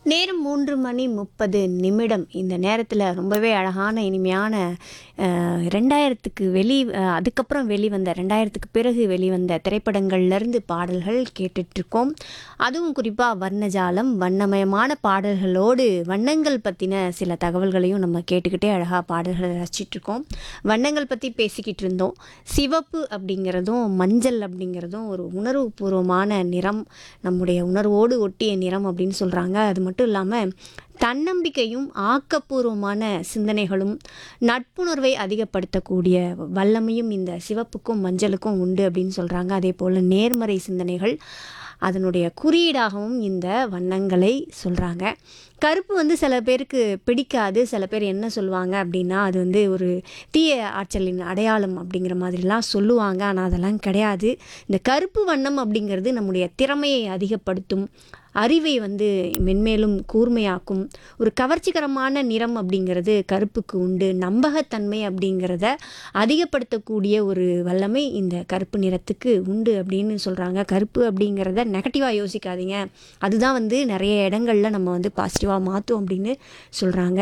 நேரம் மூன்று மணி முப்பது நிமிடம் இந்த நேரத்தில் ரொம்பவே அழகான இனிமையான அஹ், ரெண்டாயிரத்துக்கு வெளி அஹ், அதுக்கப்புறம் வெளிவந்த ரெண்டாயிரத்துக்கு பிறகு வெளிவந்த திரைப்படங்கள்லேருந்து பாடல்கள் கேட்டுட்ருக்கோம் அதுவும் குறிப்பாக வர்ணஜாலம் வண்ணமயமான பாடல்களோடு வண்ணங்கள் பற்றின சில தகவல்களையும் நம்ம கேட்டுக்கிட்டே அழகாக பாடல்களை ரசிச்சிட்ருக்கோம் வண்ணங்கள் பற்றி பேசிக்கிட்டு இருந்தோம் சிவப்பு அப்படிங்கிறதும் மஞ்சள் அப்படிங்கிறதும் ஒரு உணர்வுபூர்வமான நிறம் நம்முடைய உணர்வோடு ஒட்டிய நிறம் அப்படின்னு சொல்கிறாங்க அது மட்டும் இல்லாமல் தன்னம்பிக்கையும் ஆக்கப்பூர்வமான சிந்தனைகளும் நட்புணர்வை அதிகப்படுத்தக்கூடிய வல்லமையும் இந்த சிவப்புக்கும் மஞ்சளுக்கும் உண்டு அப்படின்னு சொல்கிறாங்க அதே போல் நேர்மறை சிந்தனைகள் அதனுடைய குறியீடாகவும் இந்த வண்ணங்களை சொல்கிறாங்க கருப்பு வந்து சில பேருக்கு பிடிக்காது சில பேர் என்ன சொல்லுவாங்க அப்படின்னா அது வந்து ஒரு தீய ஆற்றலின் அடையாளம் அப்படிங்கிற மாதிரிலாம் சொல்லுவாங்க ஆனால் அதெல்லாம் கிடையாது இந்த கருப்பு வண்ணம் அப்படிங்கிறது நம்முடைய திறமையை அதிகப்படுத்தும் அறிவை வந்து மென்மேலும் கூர்மையாக்கும் ஒரு கவர்ச்சிகரமான நிறம் அப்படிங்கிறது கருப்புக்கு உண்டு நம்பகத்தன்மை அப்படிங்கிறத அதிகப்படுத்தக்கூடிய ஒரு வல்லமை இந்த கருப்பு நிறத்துக்கு உண்டு அப்படின்னு சொல்கிறாங்க கருப்பு அப்படிங்கிறத நெகட்டிவாக யோசிக்காதீங்க அதுதான் வந்து நிறைய இடங்கள்ல நம்ம வந்து பாசிட்டிவாக மாற்றும் அப்படின்னு சொல்கிறாங்க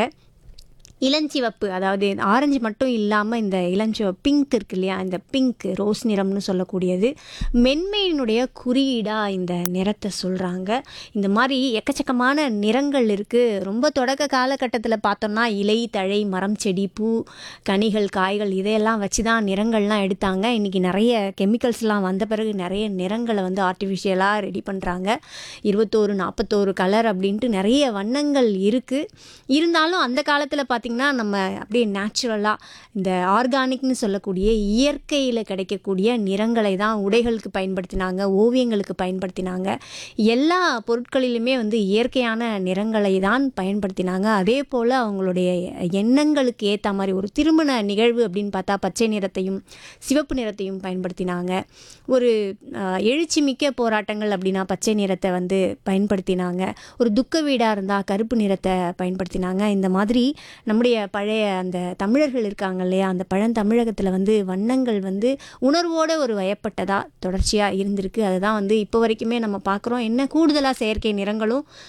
இளஞ்சிவப்பு அதாவது ஆரஞ்சு மட்டும் இல்லாமல் இந்த இளஞ்சிவப்பு பிங்க் இருக்கு இல்லையா இந்த பிங்க் ரோஸ் நிறம்னு சொல்லக்கூடியது மென்மையினுடைய குறியீடாக இந்த நிறத்தை சொல்கிறாங்க இந்த மாதிரி எக்கச்சக்கமான நிறங்கள் இருக்குது ரொம்ப தொடக்க காலகட்டத்தில் பார்த்தோம்னா இலை தழை மரம் செடி பூ கனிகள் காய்கள் இதையெல்லாம் வச்சு தான் நிறங்கள்லாம் எடுத்தாங்க இன்றைக்கி நிறைய கெமிக்கல்ஸ்லாம் வந்த பிறகு நிறைய நிறங்களை வந்து ஆர்டிஃபிஷியலாக ரெடி பண்ணுறாங்க இருபத்தோரு நாற்பத்தோரு கலர் அப்படின்ட்டு நிறைய வண்ணங்கள் இருக்குது இருந்தாலும் அந்த காலத்தில் பார்த்திங்கன்னா நம்ம அப்படியே நேச்சுரலாக இந்த ஆர்கானிக்னு சொல்லக்கூடிய இயற்கையில் கிடைக்கக்கூடிய நிறங்களை தான் உடைகளுக்கு பயன்படுத்தினாங்க ஓவியங்களுக்கு பயன்படுத்தினாங்க எல்லா பொருட்களிலுமே வந்து இயற்கையான நிறங்களை தான் பயன்படுத்தினாங்க அதே போல் அவங்களுடைய எண்ணங்களுக்கு ஏற்ற மாதிரி ஒரு திருமண நிகழ்வு அப்படின்னு பார்த்தா பச்சை நிறத்தையும் சிவப்பு நிறத்தையும் பயன்படுத்தினாங்க ஒரு ஆஹ், எழுச்சி மிக்க போராட்டங்கள் அப்படின்னா பச்சை நிறத்தை வந்து பயன்படுத்தினாங்க ஒரு துக்க வீடாக இருந்தால் கருப்பு நிறத்தை பயன்படுத்தினாங்க இந்த மாதிரி நம்முடைய பழைய அந்த தமிழர்கள் இருக்காங்க இல்லையா அந்த பழந்தமிழகத்தில் வந்து வண்ணங்கள் வந்து உணர்வோட ஒரு வயப்பட்டதாக தொடர்ச்சியாக இருந்திருக்கு அதுதான் வந்து இப்போ வரைக்குமே நம்ம பார்க்குறோம் என்ன கூடுதலாக செயற்கை நிறங்களும்